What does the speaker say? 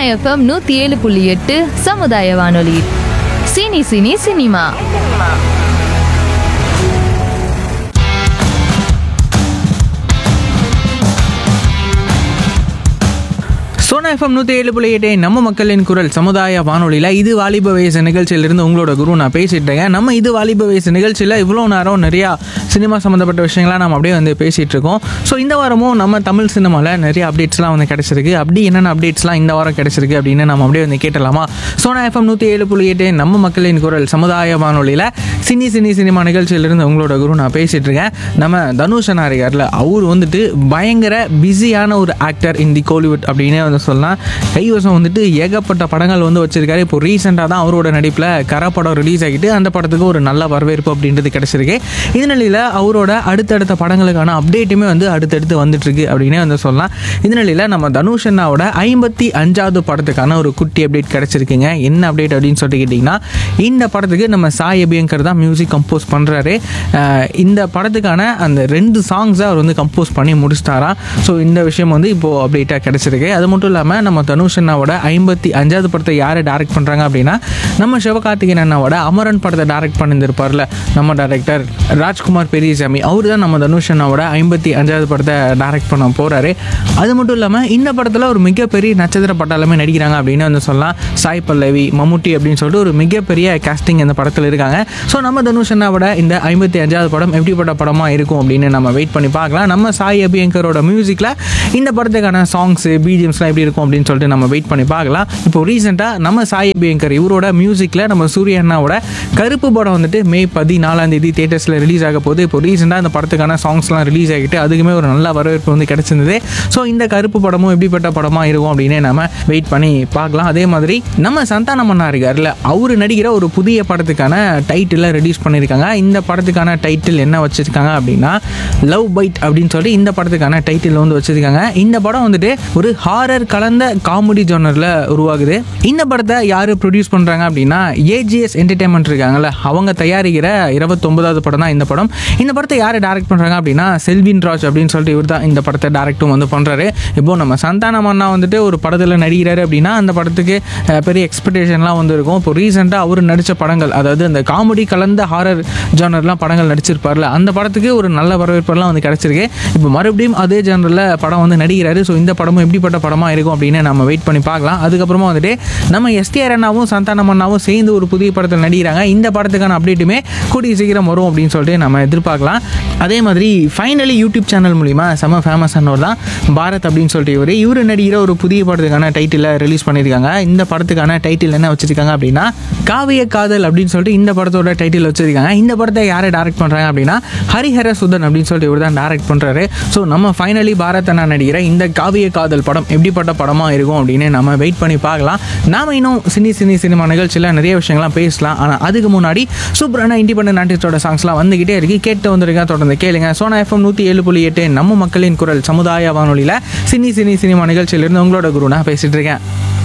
FM நூற்றி ஏழு புள்ளி எட்டு சமுதாய வானொலி cine cine cinema Sona FM நூற்றி ஏழு புள்ளி எட்டு நம்ம மக்களின் குரல் சமுதாய வானொலியில் இது வாலிப வயசு நிகழ்ச்சியிலிருந்து உங்களோட குரு நான் பேசிட்டு இருக்கேன் நம்ம இது வாலிப வயசு நிகழ்ச்சியில் இவ்வளோ நேரம் நிறையா சினிமா சம்மந்தப்பட்ட விஷயங்கள்லாம் நம்ம அப்படியே வந்து பேசிகிட்டு இருக்கோம் ஸோ இந்த வாரமும் நம்ம தமிழ் சினிமாவில் நிறைய அப்டேட்ஸ்லாம் வந்து கிடச்சிருக்கு அப்படி என்னென்ன அப்டேட்ஸ்லாம் இந்த வாரம் கிடச்சிருக்கு அப்படின்னு நம்ம அப்படியே வந்து கேட்டலாமா சோனா எஃப்எம் நூற்றி ஏழு புள்ளி எட்டு நம்ம மக்களின் குரல் சமுதாய வானொலியில் சினி சினி சினிமா நிகழ்ச்சியிலிருந்து உங்களோட குரு நான் பேசிகிட்டு இருக்கேன் நம்ம தனுஷ் அண்ணா இருக்கார்ல அவர் வந்துட்டு பயங்கர பிஸியான ஒரு ஆக்டர் இன் தி கோலிவுட் அப்படின்னே வந்து சொல்லலாம் கைவசம் வந்துட்டு ஏகப்பட்ட படங்கள் வந்து வச்சிருக்காரு இப்போ ரீசெண்டாக தான் அவரோட நடிப்பில் கர படம் ரிலீஸ் ஆகிட்டு அந்த படத்துக்கு ஒரு நல்ல வரவேற்பு அப்படின்றது கிடச்சிருக்கு இந்த நிலையில் அவரோட அடுத்தடுத்த படங்களுக்கான அப்டேட்டுமே வந்து அடுத்தடுத்து வந்துட்டு இருக்கு அப்படின்னே வந்து சொல்லலாம் இந்த நிலையில் நம்ம தனுஷ் அண்ணாவோட ஐம்பத்தி அஞ்சாவது படத்துக்கான ஒரு குட்டி அப்டேட் கிடச்சிருக்குங்க என்ன அப்டேட் அப்படின்னு சொல்லிட்டு கேட்டிங்கன்னா இந்த படத்துக்கு நம்ம சாய் அபியங்கர் தான் மியூசிக் கம்போஸ் பண்ணுறாரு இந்த படத்துக்கான அந்த ரெண்டு சாங்ஸை அவர் வந்து கம்போஸ் பண்ணி முடிச்சிட்டாராம் ஸோ இந்த விஷயம் வந்து இப்போது அப்டேட்டாக கிடச்சிருக்கு அது மட்டும் இல்லாமல் நம்ம தனுஷ் அண்ணாவோட ஐம்பத்தி அஞ்சாவது படத்தை யார் டைரக்ட் பண்ணுறாங்க அப்படின்னா நம்ம சிவகார்த்திகேயன் அண்ணாவோட அமரன் படத்தை டைரக்ட் பண்ணியிருந்திருப்பார்ல நம்ம டைரக்டர் ராஜ்குமார் பெரியசாமி அவர் தான் நம்ம தனுஷ் அண்ணாவோட ஐம்பத்தி அஞ்சாவது படத்தை டைரக்ட் பண்ண போகிறாரு அது மட்டும் இல்லாமல் இந்த படத்தில் ஒரு மிகப்பெரிய நட்சத்திர பட்டாளமே நடிக்கிறாங்க அப்படின்னு வந்து சொல்லலாம் சாய் பல்லவி மம்முட்டி அப்படின்னு சொல்லிட்டு ஒரு மிகப்பெரிய கேஸ்டிங் இந்த படத்தில் இருக்காங்க ஸோ நம்ம தனுஷ் அண்ணாவோட இந்த ஐம்பத்தி அஞ்சாவது படம் எப்படிப்பட்ட படமாக இருக்கும் அப்படின்னு நம்ம வெயிட் பண்ணி பார்க்கலாம் நம்ம சாய் அபியங்கரோட மியூசிக்கில் இந்த படத்துக்கான சாங்ஸு பிஜிஎம்ஸ்லாம் எப்படி இருக்கும் அப்படின்னு சொல்லிட்டு நம்ம வெயிட் பண்ணி பார்க்கலாம் இப்போ ரீசெண்டாக நம்ம சாய் அபியங்கர் இவரோட மியூசிக்கில் நம்ம சூரிய அண்ணாவோட கருப்பு படம் வந்துட்டு மே பதினாலாம் தேதி தேட்டர்ஸில் ரிலீஸ் ஆக போகுது இப்போ ரீசெண்டாக இந்த படத்துக்கான சாங்ஸ்லாம் ரிலீஸ் ஆகிட்டு அதுக்குமே ஒரு நல்ல வரவேற்பு வந்து கிடச்சிருந்தது ஸோ இந்த கருப்பு படமும் எப்படிப்பட்ட படமாக இருக்கும் அப்படின்னு நம்ம வெயிட் பண்ணி பார்க்கலாம் அதே மாதிரி நம்ம சந்தானம் அண்ணா இருக்கார்ல அவர் நடிக்கிற ஒரு புதிய படத்துக்கான டைட்டிலை ரிலீஸ் பண்ணியிருக்காங்க இந்த படத்துக்கான டைட்டில் என்ன வச்சிருக்காங்க அப்படின்னா லவ் பைட் அப்படின்னு சொல்லி இந்த படத்துக்கான டைட்டில் வந்து வச்சிருக்காங்க இந்த படம் வந்துட்டு ஒரு ஹாரர் கலந்த காமெடி ஜோனரில் உருவாகுது இந்த படத்தை யார் ப்ரொடியூஸ் பண்ணுறாங்க அப்படின்னா ஏஜிஎஸ் என்டர்டைன்மெண்ட் இருக்காங்கல்ல அவங்க தயாரிக்கிற இருபத்தொன்பதாவது படம் தான் இந்த படம் இந்த படத்தை யார் டைரக்ட் பண்ணுறாங்க அப்படின்னா செல்வின் ராஜ் அப்படின்னு சொல்லிட்டு இவர் தான் இந்த படத்தை டேரக்டும் வந்து பண்ணுறாரு இப்போ நம்ம சந்தானம் அண்ணா வந்துட்டு ஒரு படத்தில் நடிக்கிறாரு அப்படின்னா அந்த படத்துக்கு அஹ், பெரிய எக்ஸ்பெக்டேஷன்லாம் வந்து இருக்கும் இப்போ ரீசெண்டாக அவர் நடித்த படங்கள் அதாவது அந்த காமெடி கலந்த ஹாரர் ஜானர்லாம் படங்கள் நடிச்சிருப்பார்ல அந்த படத்துக்கு ஒரு நல்ல வரவேற்பெல்லாம் வந்து கிடச்சிருக்கு இப்போ மறுபடியும் அதே ஜானரில் படம் வந்து நடிக்கிறாரு ஸோ இந்த படமும் எப்படிப்பட்ட படமாக இருக்கும் அப்படின்னு நம்ம வெயிட் பண்ணி பார்க்கலாம் அதுக்கப்புறமா வந்துட்டு நம்ம எஸ்டிஆர் அண்ணாவும் சந்தானம் அண்ணாவும் சேர்ந்து ஒரு புதிய படத்தில் நடிக்கிறாங்க இந்த படத்துக்கான அப்டேட்டுமே கூடிய சீக்கிரம் வரும் அப்படின்னு சொல்லிட்டு நம்ம எதிர்பார்க்கலாம் அதே மாதிரி ஃபைனலி யூடியூப் சேனல் மூலிமா செம ஃபேமஸ் ஆனவர் தான் பாரத் அப்படின்னு சொல்லிட்டு இவர் இவர் நடிக்கிற ஒரு புதிய படத்துக்கான டைட்டிலை ரிலீஸ் பண்ணியிருக்காங்க இந்த படத்துக்கான டைட்டில் என்ன வச்சிருக்காங்க அப்படின்னா காவிய காதல் அப்படின்னு சொல்லிட்டு இந்த படத்தோட டைட்டில் வச்சிருக்காங்க இந்த படத்தை யாரை டேரக்ட் பண்ணுறாங்க அப்படின்னா ஹரிஹர சுதன் அப்படின்னு சொல்லிட்டு இவர் தான் டேரக்ட் பண்ணுறாரு ஸோ நம்ம ஃபைனலி பாரத் அண்ணா நடிக்கிற இந்த காவிய காதல் படம் எப்படிப்பட்ட படமாக இருக்கும் அப்படின்னு நம்ம வெயிட் பண்ணி பார்க்கலாம் நாம இன்னும் சினி சினி சினிமா நிகழ்ச்சியில் நிறைய விஷயங்கள்லாம் பேசலாம் ஆனால் அதுக்கு முன்னாடி சூப்பரான இண்டிபெண்டன்ட் ஆர்டிஸ்டோட சாங்ஸ்லாம் வந்துகிட்டே இருக்கு கேட்டு வந்திருக்கா தொடர்ந்து கேளுங்க சோனா எஃப்எம் நூற்றி ஏழு புள்ளி எட்டு நம்ம மக்களின் குரல் சமுதாய வானொலியில் சினி சினி சினிமா நிகழ்ச்சியிலிருந்து உங்களோட குரு நான் பேசிட்டு இருக்கேன்